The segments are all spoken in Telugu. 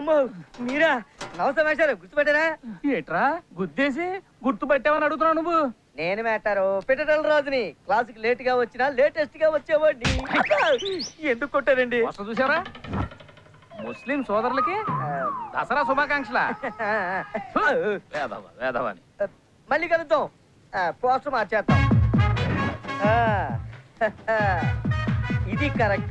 అమ్మో మీరా నమస్తే మేషారు గుర్తుపెట్టారా ఏట్రా గుద్దేసి గుర్తుపట్టావని అడుగుతున్నావు నువ్వు నేను మేటారు పెట్టటల రాజుని క్లాసుకి లేట్ గా వచ్చినా లేటెస్ట్ గా వచ్చేవాడిని ఎందుకు కొట్టారండి వస్త చూసారా ముస్లిం సోదరులకి దసరా శుభాకాంక్షల వేదవ వేదవని మళ్ళీ కలుద్దాం ఆ, పోస్టర్ మార్చేద్దాం ఆ, ఇది కరెక్ట్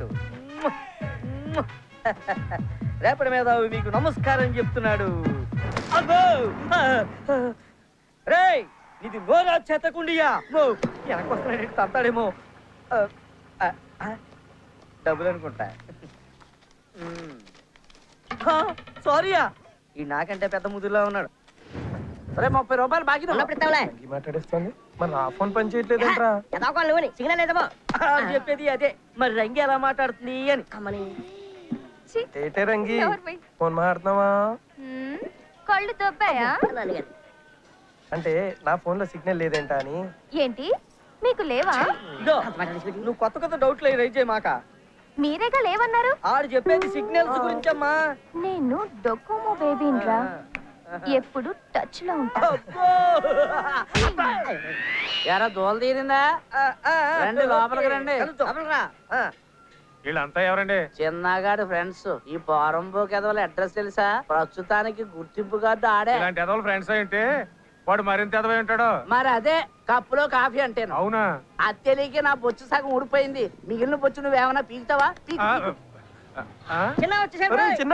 రేపటి మీద మీకు నమస్కారం చెప్తున్నాడు అబ్బో! రేయ్ ఇది నోరా చేతకుండియా వెనక్కి వస్తున్నాడు తంతాడేమో ఆ, ఆ, ఆ, డబ్బులు అనుకుంటా మ్మ్. హా, సారీయా ఈ నాకంటే పెద్ద ముదురులో ఉన్నాడు సరే ముప్పై రూపాయలు బాకీ ఉన్నప్పుడు ఇస్తాంలే. మాట్లాడేస్తుంది మరి నా ఫోన్ పని చేయట్లేదేంట్రా ఎదాకోవాలి నువ్వుని సిగ్నల్ లేదమ్మా ఆ, చెప్పేది అదే మరి రంగి ఎలా మాట్లాడుతుంది అని కమ్మని ఏటే రంగి ఫోన్ మాట్లాడుతున్నావా హ్మ్, కళ్ళు దొబ్బాయా నాన్నగారు అంటే నా ఫోన్ లో సిగ్నల్ లేదేంటా అని ఏంటి మీకు లేవా ఇదో నువ్వు కొత్త కొత్త డౌట్లు రైజ్ చేయ మాక మీరేగా లేవన్నారు ఆడు చెప్పేది సిగ్నల్స్ గురించమ్మా నేను డొకోమో బేబీన్రా ఎప్పుడు టచ్ లో ఉంటా అబ్బో! ఎరా దోల తీరిందా ఆ, ఆ, ఆ, రండి, లోపలికి రండి. కలుద్దాం. లోపలికి రా. ఆ, వీళ్ళంతా ఎవరండి చిన్నగాడి ఫ్రెండ్స్ ఈ పోరంబో కదవల అడ్రస్ తెలుసా ప్రస్తుతానికి గుర్తింపు కార్డు ఆడే ఇలాంటి ఎదవల ఫ్రెండ్స్ ఏంటి వాడు మరింత ఎదవై ఉంటాడు మరి అదే కప్పులో కాఫీ అంటే అవునా అది తెలియక నా బొచ్చు సగం ఊడిపోయింది మిగిలిన బొచ్చు నువ్వేమన్నా పీకుతావా పీకు, ఆ, పీకు. ఆ? చిన్న వచ్చేసాడు ఒరేయ్, చిన్న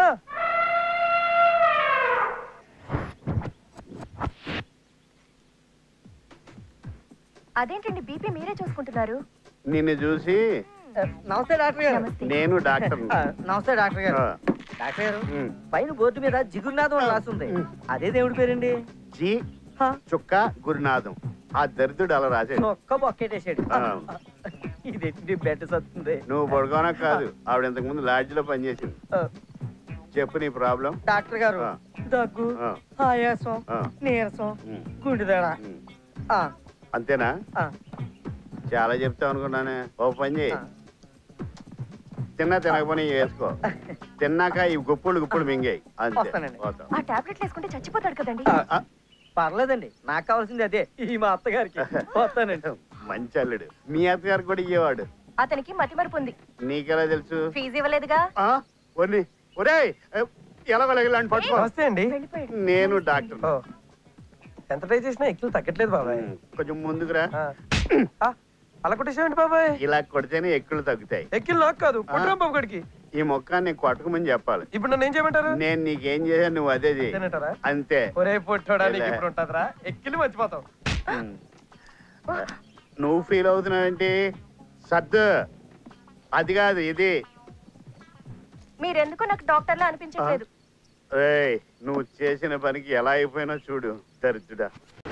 అదేంటండి బీపీ మీరే చూసుకుంటున్నారు నిన్ను చూసి నమస్తే డాక్టర్ గారు నమస్తే నేను డాక్టర్ ఆ, నమస్తే డాక్టర్ గారు డాక్టర్ గారు పైన బోర్డు మీద జిగురునాథం అని రాస్తుంది అదే దేవుడి పేరండి జి హా, చుక్క గురునాథం ఆ దరిద్రుడు అలా రాశాడు ఒక్క బొక్కెట్టేసాడు ఆ. ఇదేంటి బెడ్ సత్తుంది నువ్వు పడుకోనా కాదు ఆవిడ ఇంతకు ముందు లాడ్జ్ లో పనిచేసింది ఆ, చెప్పు నీ ప్రాబ్లం డాక్టర్ గారు ఆ. దగ్గు ఆ. ఆయాసం ఆ. నీరసం ఉమ్, గుండెదడ ఉమ్. ఆ, అంతేనా ఆ, చాలా చెప్తావు అనుకున్నానే ఓ పని చేయి ఆ. తిన్నా తినకపోయి వేసుకో తిన్నాక ఈ గుప్పులు గుప్పులు మింగాయి అంతే వస్తానండి. పోతాం. ఆ టాబ్లెట్లు వేసుకుంటే చచ్చిపోతాడు కదండి ఆ, ఆ, పర్లేదండి నాకు కావాల్సింది అదే ఈ మా అత్తగారికి వస్తానండి మంచి అల్లుడు మీ అత్తగారు కూడా ఇయ్యేవాడు అతనికి మతిమరుపు ఉంది నీకెలా తెలుసు ఫీజు ఇవ్వలేదుగా ఆ? ఒర్ని ఒరేయ్ ఎలాగోలాంటి పట్టుకో నమస్తే అండి వెళ్ళిపోయాడు నేను డాక్టర్ ఓ, ఎంత ట్రై చేసినా ఎక్కిలు తగ్గట్లేదు బాబాయ్ కొంచెం ముందుకురా ఆ. ఆ, అలా కొట్టేసావేంటి బాబాయ్ ఇలా కొడితేనే ఎక్కులు తగ్గుతాయి ఎక్కిలు నాకు కాదు కొట్టరా బాబు గడికి ఈ మొక్కాన్ని కొట్టకమని చెప్పాలి ఇప్పుడు నన్ను ఏం చేయమంటారు నేను నీకేం చేశాను నువ్వు అదే చేయి తినంటారా అంతే ఒరే పొట్టోడా నీకు లే. ఇప్పుడు ఉంటుందిరా ఎక్కిలు మర్చిపోతావు ఉమ్. నువ్వు ఫీల్ అవుతున్నావేంటి సర్దు అది కాదు ఇది మీరెందుకు నాకు డాక్టర్లా అనిపించట్లేదు రేయ్ నువ్వు చేసిన పనికి ఎలా అయిపోయినా చూడు దరిద్రుడా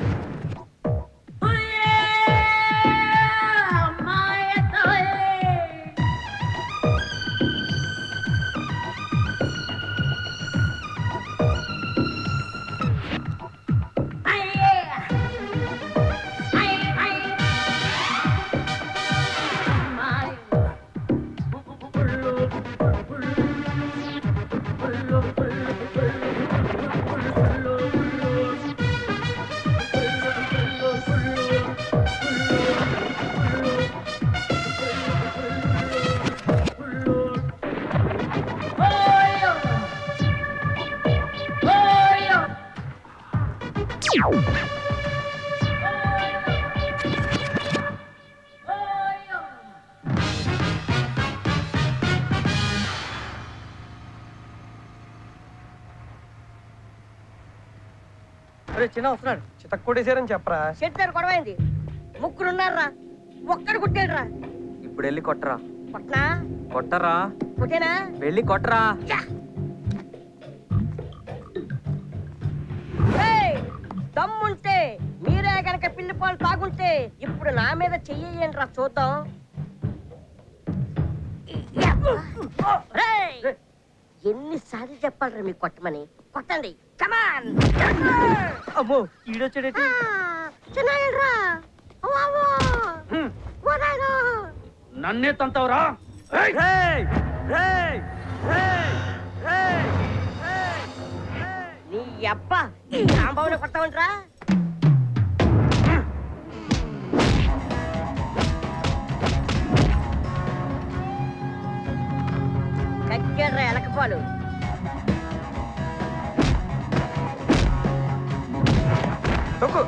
అరే చిన్న వస్తున్నాడు చితక్ కొట్టేశారని చెప్పరా షెట్ దగ్గర గొడవైంది ముగ్గురు ఉన్నారా ఒక్కడు కుట్టాడు రా ఇప్పుడు వెళ్ళి కొట్టరా కొట్టనా కొట్టరా కుట్టేనా వెళ్ళి కొట్టరా ఏయ్, దమ్ముంటే మీరే గనక పిల్లి పాలు తాగుంటే ఇప్పుడు నా మీద చెయ్యండి రా చూద్దాం రేయ్, ఎన్నిసార్లు చెప్పాలరా మీకు కొట్టమని కొట్టండి కమాన్ అమ్మో ఈడొచ్చాడేటి చిన్నరా నన్నే తంతావురా రేయ్! రేయ్! రేయ్! రేయ్! రేయ్! అబ్బా ఈ రాంబాబుని కొడతామంటరా కక్కేడ్రా ఎలకపోలు తొక్కు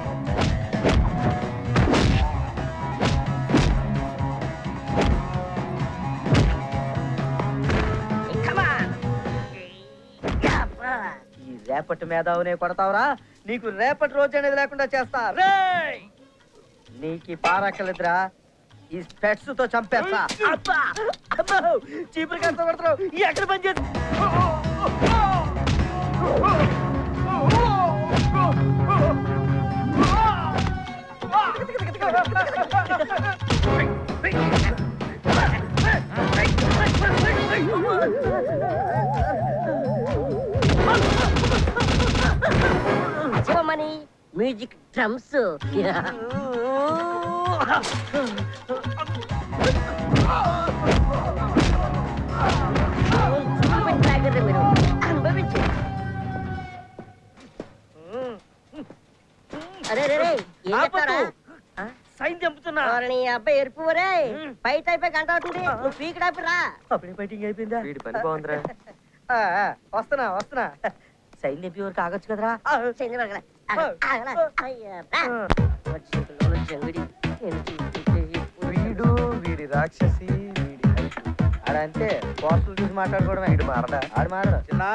ఈ రేపటి మేధావునే కొడతావురా నీకు రేపటి రోజు అనేది లేకుండా చేస్తా రేయ్! నీకు ఈ పారక్కలేదురా ఈ స్పెట్స్ తో చంపేస్తా అబ్బా! అబ్బో! చీపురు కాస్త కొడతావు ఎక్కడ పని చేస్తా శివమణి మ్యూజిక్ డ్రమ్స్ మీరు అనుభవించు అరే రే రే, ఏం చెప్తారా సైన్ చంపుతున్నా ఎవరిని ఈ అబ్బాయి ఎరుపు రే బయట అయిపోయి గంట అవుతుంది నువ్వు పీకడాపి రా అప్పుడే ఫైటింగ్ అయిపోయిందా వీడి పని బాగుందిరా ఆ, ఆ, వస్తున్నా వస్తున్నా సైన్ నింపి వరకు ఆగొచ్చు కదరా ఆ, చెంది వరగల. ఆగ, ఆగల. అయ్యా, రా. వచ్చి పిల్లలు చెవిడి. ఏంటి, ఏంటి, వీడు వీడి రాక్షసి వీడి హైట్. ఆడంతే పోస్టులు చూసి మాట్లాడుకోవడమే వీడు మారడా ఆడు మారడు చిన్నా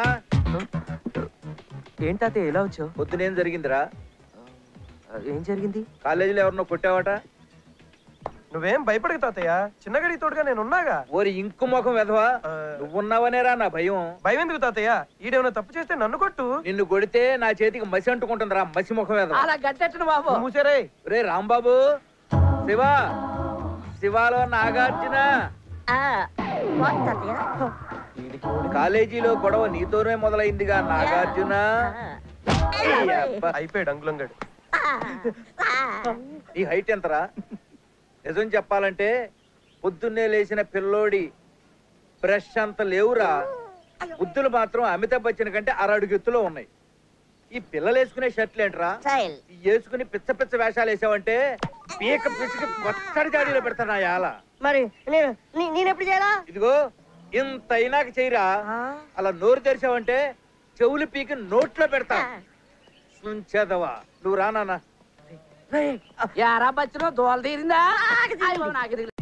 ఏంటి తాతయ్య ఎలా వచ్చావు పొద్దునేం జరిగిందిరా ఏం జరిగింది కాలేజీలో ఎవరినో కొట్టావట నువ్వేం భయపడకు తాతయ్య చిన్నగడి తోడుగా నేను ఉన్నాగా ఓరి ఇంకు ముఖం వెధవా ఆ, నువ్వున్నావనేరా నా భయం భయం ఎందుకు తాతయ్య ఈడేమైనా తప్పు చేస్తే నన్ను కొట్టు నిన్ను కొడితే నా చేతికి మసి అంటుకుంటుందిరా మసి ముఖం వెధవా అలా గట్టెట్టను బాబు నువ్వు మూసారే రే రాంబాబు శివ శివాలో నాగార్జున ఆ, what తాతయ్య? కాలేజీలో గొడవ నీతోనే మొదలైందిగా నాగార్జున ఆ. ఈ అబ్బ. అయిపోయాడు అంగులంగడు ఆ, ఆ. నీ హైట్ ఎంతరా నిజం చెప్పాలంటే పొద్దున్నే లేచిన పిల్లోడి బ్రష్ అంత లేవురా బుద్ధులు మాత్రం అమితాబ్ బచ్చన్ కంటే అరడుగు ఎత్తులో ఉన్నాయి ఈ పిల్లలు వేసుకునే షర్ట్లు ఏంట్రా స్టైల్ ఈ వేసుకుని పిచ్చ పిచ్చ వేషాలు వేసావంటే పీక పిసికి పచ్చడి జాడీలో పెడతాను ఆ యాల మరి నేను నీ- నేను ఎప్పుడు చేయాలా ఇదిగో ఇంత అయినాక చేయరా అలా నోరు తెరిచావంటే చెవులు పీకి నోట్లో పెడతా సుంచేదవా నువ్వు రానా యారా బచ్చిన దోల తీరిందా అయ్యో, నాకు ఇది